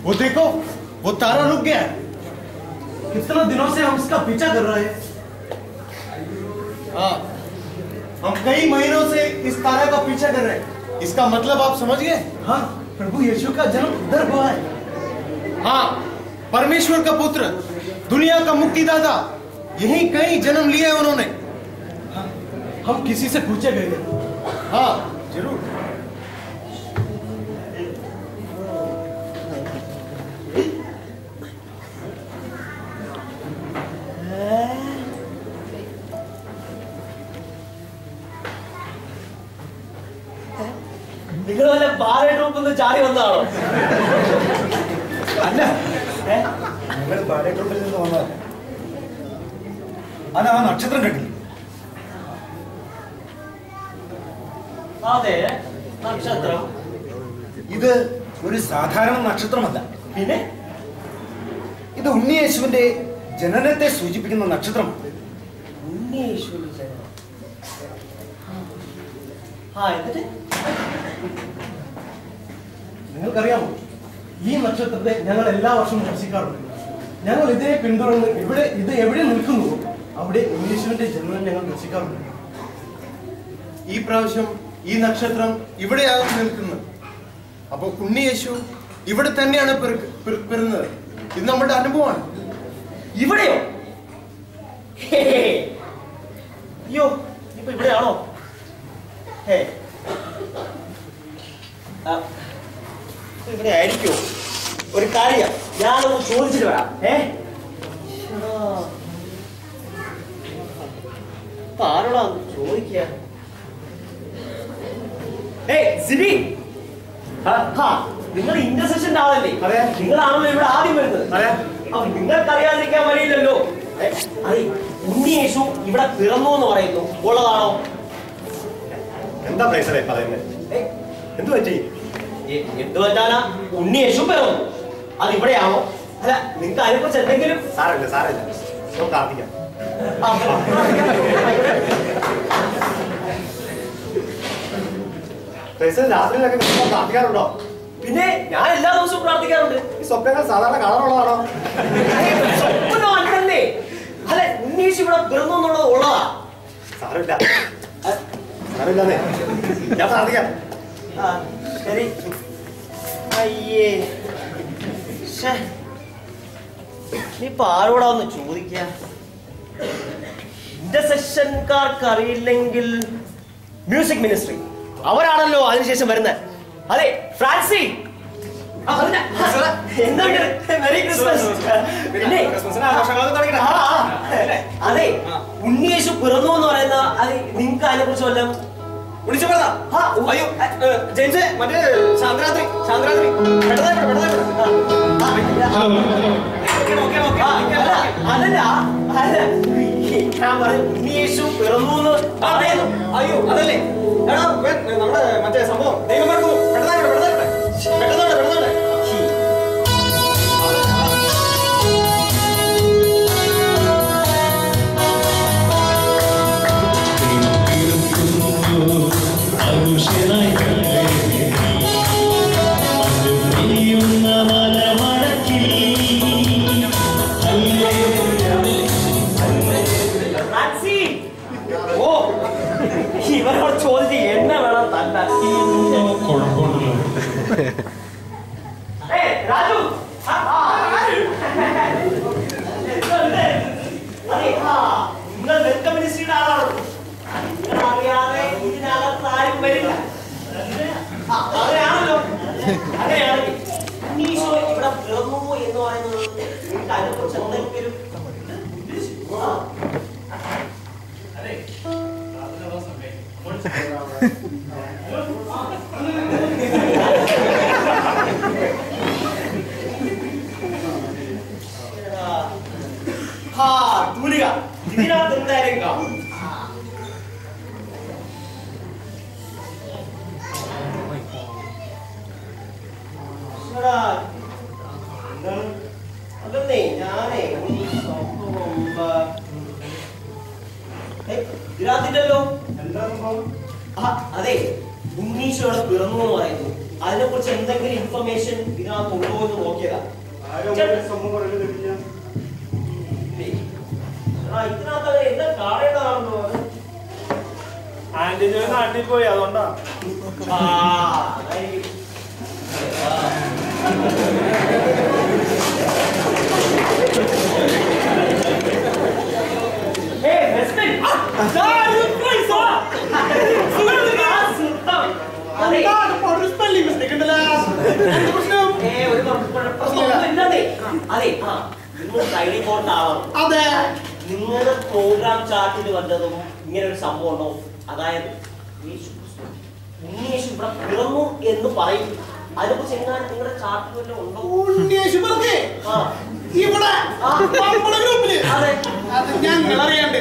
वो देखो वो तारा रुक गया है कितना दिनों से हम इसका पीछा कर रहे हैं हाँ हम कई महीनों से इस तारा का पीछा कर रहे हैं इसका मतलब आप समझ गए हाँ प्रभु यीशु का जन्म इधर हुआ है हाँ परमेश्वर का पुत्र दुनिया का मुक्तिदाता यही कहीं जन्म लिया है उन्होंने हाँ, हम किसी से पूछे गए थे हाँ जरूर നിങ്ങൾ വല്ല ബാറെ ട്രൂപ്പ് ചാടി വന്നതാണോ അല്ല ഏ? ഞങ്ങൾ ബാലെ ട്രൂപ്പിൽ നിന്ന് വന്നതല്ല അല്ല ആ നക്ഷത്രം കണ്ടില്ലേ അതെ നക്ഷത്രം ഇത് ഒരു സാധാരണ നക്ഷത്രമല്ല പിന്നെ ഇത് ഉണ്ണിയേശുവിന്റെ ജനനത്തെ സൂചിപ്പിക്കുന്ന നക്ഷത്രമാണ് ഉണ്ണീശ്വരി ജനം. ആ എന്നിട്ട് നിങ്ങൾക്കറിയാമോ ഈ നക്ഷത്രത്തെ ഞങ്ങൾ എല്ലാ വർഷവും ദർശിക്കാറുണ്ട് ഞങ്ങൾ ഇതിനെ പിന്തുടർന്ന് ഇവിടെ ഇത് എവിടെ നിൽക്കുന്നു അവിടെ യേശുവിന്റെ ജന്മം ഞങ്ങൾ ദർശിക്കാറുണ്ട് ഈ പ്രാവശ്യം ഈ നക്ഷത്രം ഇവിടെയാണ് നിൽക്കുന്നത് അപ്പൊ ഉണ്ണി യേശു ഇവിടെ തന്നെയാണ് പിറക്ക്- പിറ- പിറന്നത് ഇത് നമ്മുടെ അനുഭവമാണ് ഇവിടെയോ ഹേ. അയ്യോ ഇപ്പൊ ഇവിടെയാണോ ഹേ ആ, ഇപ്പൊ ഇവിടെ ആയിരിക്കോ ഒരു കാര്യം ഞാനൊന്ന് ചോദിച്ചിട്ട് വരാം ഏ ശ്ശടാ. ഇപ്പൊ ആരോടാ ചോദിക്കുക ഏയ് സിബി ഹാ, നിങ്ങൾ ഇന്റർസെക്ഷന്റെ ആളല്ലേ അതെ. നിങ്ങളാണല്ലോ ഇവിടെ ആദ്യം വരുന്നത് അതെ. അപ്പൊ നിങ്ങൾക്ക് അറിയാതിരിക്കാൻ വഴിയില്ലല്ലോ ഏ, അതെ ഉണ്ണിയേശു ഇവിടെ പിറന്നു എന്ന് പറയുന്നു ഉള്ളതാണോ എന്താ പ്രൈസറേ പറയുന്നത് ഏ, എന്ത് പറ്റി എ- എന്ത് പറ്റാനാ ഉണ്ണിയേശു പിറന്നു അത് ഇവിടെയാണോ അല്ല നിങ്ങൾക്ക് അതിനെക്കുറിച്ച് എന്തെങ്കിലും സാരമില്ല സാരമില്ല നമുക്ക് പ്രാർത്ഥിക്കാം ആ, പ്രൈസർ രാത്രിയിലൊക്കെ നിങ്ങൾ പ്രാർത്ഥിക്കാറുണ്ടോ പിന്നെ ഞാൻ എല്ലാ ദിവസവും പ്രാർത്ഥിക്കാറുണ്ട് ഈ സ്വപ്നങ്ങൾ സാധാരണ കാണാറുള്ളതാണോ സ്വപ്നം അല്ലല്ലേ അല്ല ഉണ്ണീഷ് ഇവിടെ പിറന്നു എന്നുള്ളത് ഉള്ളതാ സാരമില്ല സാരമില്ലാന്നേ ഞാൻ പ്രാർത്ഥിക്കാം ആ, ശരി അയ്യേ ശ്ശേ. ഇനിയിപ്പൊ ആരോടാ ഒന്ന് ചോദിക്ക ഇന്റർസെക്ഷൻകാർക്ക് അറിയില്ലെങ്കിൽ മ്യൂസിക് മിനിസ്ട്രി അവരാണല്ലോ അതിനുശേഷം വരുന്നത് അതെ ഫ്രാൻസി ആ, പറഞ്ഞ. എന്തുണ്ട് മെറി ക്രിസ്മസ് പിന്നെ ക്രിസ്മസിന് ആഘോഷങ്ങളൊക്കെ തുടങ്ങിയില്ലേ? ആ, ആ. അതെ ഉണ്ണിയേശു പിറന്നു എന്ന് പറയുന്ന അത് നിങ്ങൾക്ക് അതിനെ കുറിച്ച് വല്ലതും വിളിച്ചു പറഞ്ഞ ആ, അയ്യോ ഏ, ജെയിംസേ മറ്റേ ശാന്തരാത്രി ശാന്തരാത്രി പെട്ടെന്ന് പെട്ടെന്ന് പെട്ടെന്ന് ആ, അല്ല, അതല്ല അല്ല ഞാൻ പറഞ്ഞു ഉണ്ണിയേശു പിറന്നു എന്ന് പറയുന്നു അയ്യോ അതല്ലേ എടാ വേ- നമ്മുടെ മറ്റേ സംഭവം ദൈവം പറഞ്ഞു പെട്ടെന്ന് പെട്ടെന്ന് പെട്ടെന്ന് പെട്ടെന്ന് ഫ്രാൻസി ഓ ഇവരോട് ചോദിച്ച് എന്നെ വേണം തല്ലാൻ ഏയ്, രാജു ആ, ആ, രാജു. എന്തുണ്ട്? അതെ, ആ, നിങ്ങൾ വെൽക്കം മിനിസ്ട്രിയുടെ ആളാണ് നിങ്ങൾ അറിയാതെ ഇതിനകത്ത് ആരും വരില്ല ആ, അങ്ങനെയാണല്ലോ അങ്ങനെയാണെങ്കിൽ ഉണ്ണീശോ ഇവിടെ പിറന്നു എന്ന് പറയുന്നത് നിങ്ങൾക്ക് അതിനെക്കുറിച്ച് എന്തെങ്കിലും ആ ഹാ തൂലിക ഇതിനകത്ത് എന്തായാലും കാണും ഈശ്വരാ, എന്താണ്? അതല്ലേ ഞാനേ ഒരു സംഭവം ആ, ഏയ്, ഇതിനകത്തില്ലല്ലോ എന്താ സംഭവം ആ, അതെ ഉണ്ണീശോടെ പിറന്നു എന്ന് പറയുന്നു അതിനെക്കുറിച്ച് എന്തെങ്കിലും ഇൻഫർമേഷൻ ഇതിനകത്ത് ഉണ്ടോ എന്ന് നോക്കിയതാ ഇല്ലേ? ആ, ഇതിനകത്ത് അങ്ങനെ എന്താ കാണേണ്ടതാണെന്നോ അത്? ആന്റിജോ നാട്ടിൽ പോയി അതുകൊണ്ടാ ആ, അതായിരിക്കും. ആ. ഏയ്, ഹസ്ബൻഡ്. ആ, ദാ, ഇത് പോയി, സാ. ആ, സുഖം. അതെ. ഏയ്, ഒരു കുഴപ്പ- പ്രശ്നമൊന്നുമില്ലതെ. അതെ ആ നിങ്ങൾ ഫ്രൈഡേ കോർട്ട് ആവണം അതെ നിങ്ങളുടെ പ്രോഗ്രാം ചാർട്ടിൽ വന്നതും ഇങ്ങനെ ഒരു സംഭവം ഉണ്ടോ അതായത് യേശു ക്രിസ്തു, ഉണ്ണിയേശു ഇവിടെ പിറന്നു എന്ന് പറയും അതിനെക്കുറിച്ച് എങ്ങാനും നിങ്ങളുടെ ചാർട്ടിൽ വല്ലതും ഉണ്ടോ ഉണ്ണിയേശു പറഞ്ഞേ ആ ഇവിടെ ആ. നമ്മുടെ ഗ്രൂപ്പില് അതെ അത് ഞങ്ങൾ അറിയാണ്ട്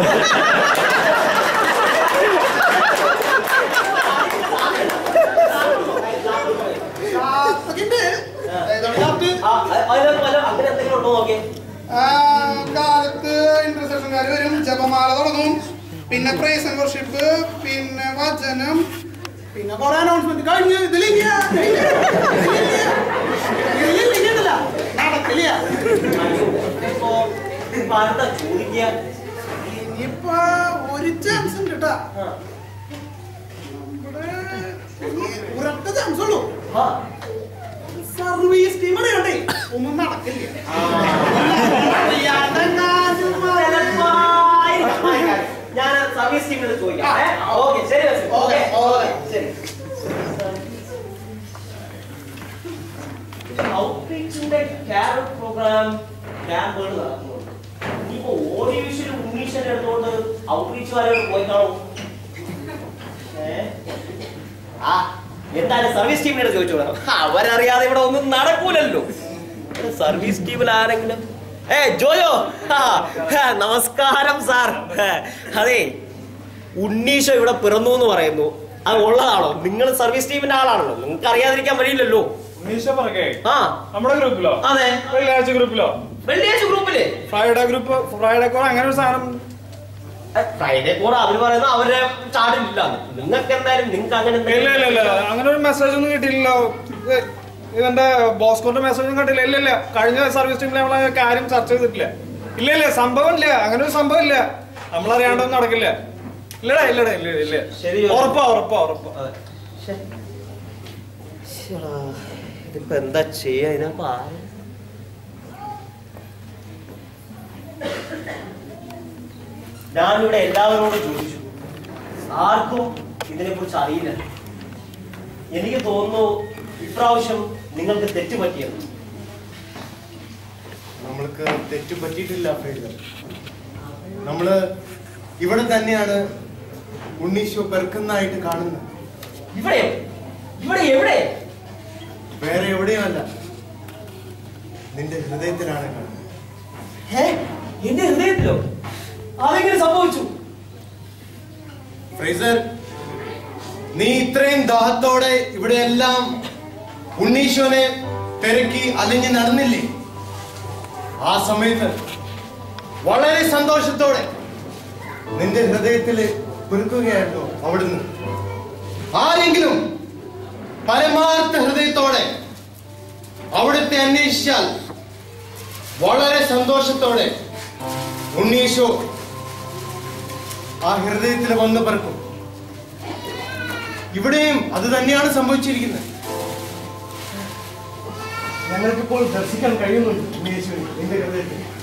അതിന്റെ ഏതാണ് ചാർട്ട്? ആ, അ- അതിനകത്ത് വല്ല അങ്ങനെ എന്തെങ്കിലും ഉണ്ടോ നോക്കേ ആ, കാലത്ത് ഇന്റർസെക്ഷൻകാർ വരും ജപമാല തുടങ്ങും പിന്നെ പ്രൈസ് ആൻഡ് വർഷിപ്പ് പിന്നെ വചനം പിന്നെ കൊറേ അനൗൺസ്മെന്റ് കഴിഞ്ഞു ഇതിലില്ല ഇതിലില്ല നടക്കില്ല ഇപ്പോ ഇപ്പൊ ആരുടെ ചോദിക്കുക ഇനിയിപ്പോ ഒരു ചാൻസ് ഉണ്ട് കേട്ടാ ആ. ഇവിടെ ഒരൊറ്റ ചാൻസ് ഉള്ളൂ ആ. സർവീസ് ടീം അറിയണ്ടേ ഒന്നും നടക്കില്ല അറിയാണ്ടെങ്ങാനും ചിലപ്പോ ആയിരിക്കാം. ഞാൻ സർവീസ് ടീമിൽ ചോദിക്കാം ഏ? ഓക്കേ ശരി ബസ്. ഓക്കേ ഓക്കേ ശരി ഔട്ട്റീച്ചിന്റെ ക്യാരൽ പ്രോഗ്രാം ക്യാമ്പുകൾ നടക്കുന്നുണ്ട് ഇനിയിപ്പോ ഓഡിയോ വിഷ്വൽ ഉണ്ണീഷനെ എടുത്തുകൊണ്ട് ഔട്ട്റീച്ചുകാരോട് പോയി കാണും ഏ? ആ എന്തായാലും സർവീസ് ടീമിനോട് ചോദിച്ചോളാം അവരറിയാതെ ഇവിടെ ഒന്നും നടക്കൂലല്ലോ സർവീസ് ടീമിൽ ആരെങ്കിലും ഏ ജോയോ ആ, ആ, നമസ്കാരം സാർ ഏ, അതെ ഉണ്ണീഷ ഇവിടെ പിറന്നു എന്ന് പറയുന്നു അത് ഉള്ളതാണോ നിങ്ങൾ സർവീസ് ടീമിന്റെ ആളാണല്ലോ നിങ്ങൾക്ക് അറിയാതിരിക്കാൻ വഴിയില്ലല്ലോ ഉണ്ണീഷ പറക്കേ ആ നമ്മുടെ ഗ്രൂപ്പിലോ അതെ വെള്ളിയാഴ്ച ഗ്രൂപ്പിലോ വെള്ളിയാഴ്ച ഗ്രൂപ്പില് ഫ്രൈഡേ ഗ്രൂപ്പ് ഫ്രൈഡേ കോൾ അങ്ങനെ ഒരു സാധനം ഫ്രൈഡേ കൂടെ അവര് പറയുന്നത് അവരുടെ ചാടില്ല നിങ്ങൾക്ക് എന്തായാലും നിങ്ങൾക്ക് അങ്ങനെ ഇല്ല ഇല്ല ഇല്ല എന്തെങ്കിലും- അങ്ങനെ ഒരു മെസ്സേജ് ഒന്നും കിട്ടിയില്ലല്ലോ ഇത് ഇവന്റെ ബോസ്കോന്റെ മെസ്സേജ് ഒന്നും കണ്ടില്ല ഇല്ല ഇല്ല കഴിഞ്ഞ സർവീസ് ടീമിൽ നമ്മൾ ആ കാര്യം ചർച്ച ചെയ്തിട്ടില്ല ഇല്ല ഇല്ല സംഭവം ഇല്ല അങ്ങനെ ഒരു സംഭവം ഇല്ല നമ്മളറിയാണ്ടൊന്നും നടക്കില്ല ഇല്ലടാ ഇല്ലടാ ഇല്ല ഇല്ല ശരി. ഉറപ്പാ ഉറപ്പാ ഉറപ്പാ അതെ. ശ്ശെ. ശ്ശെടാ, ഇതിപ്പോ എന്താ ചെയ്യാ ഇതിനപ്പോ ആര്? ഞാനിവിടെ എല്ലാവരോടും ചോദിച്ചു ആർക്കും ഇതിനെ കുറിച്ച് അറിയില്ല എനിക്ക് തോന്നുന്നു ഇപ്രാവശ്യം നിങ്ങൾക്ക് തെറ്റ് പറ്റിയത് നമ്മൾക്ക് തെറ്റ് പറ്റിയിട്ടില്ല ഫ്രൈഡർ നമ്മള് ഇവിടെ തന്നെയാണ് ഉണ്ണീശോ പെറുക്കുന്നതായിട്ട് കാണുന്നത് ഇവിടെ ഇവിടെ എവിടെ വേറെ എവിടെയുമല്ല നിന്റെ ഹൃദയത്തിലാണ് കാണുന്നത് ഏ എന്റെ ഹൃദയത്തിലോ അതെങ്ങനെ സംഭവിച്ചു ഫ്രൈസർ നീ ഇത്രയും ദാഹത്തോടെ ഇവിടെയെല്ലാം ഉണ്ണീശോനെ തിരക്കി അലിഞ്ഞ് നടന്നില്ലേ ആ സമയത്ത് വളരെ സന്തോഷത്തോടെ നിന്റെ ഹൃദയത്തില് കുലുക്കുകയായിരുന്നു അവിടുന്ന് ആരെങ്കിലും പരമാർത്ഥ ഹൃദയത്തോടെ അവിടുത്തെ അന്വേഷിച്ചാൽ വളരെ സന്തോഷത്തോടെ ഉണ്ണീശോ ആ ഹൃദയത്തിൽ വന്ന് പറക്കും ഇവിടെയും അത് തന്നെയാണ് സംഭവിച്ചിരിക്കുന്നത് ഞങ്ങൾക്കിപ്പോൾ ദർശിക്കാൻ കഴിയുന്നുണ്ട് ഉണ്ണിയേശുവിനെ എന്റെ ഹൃദയത്തിൽ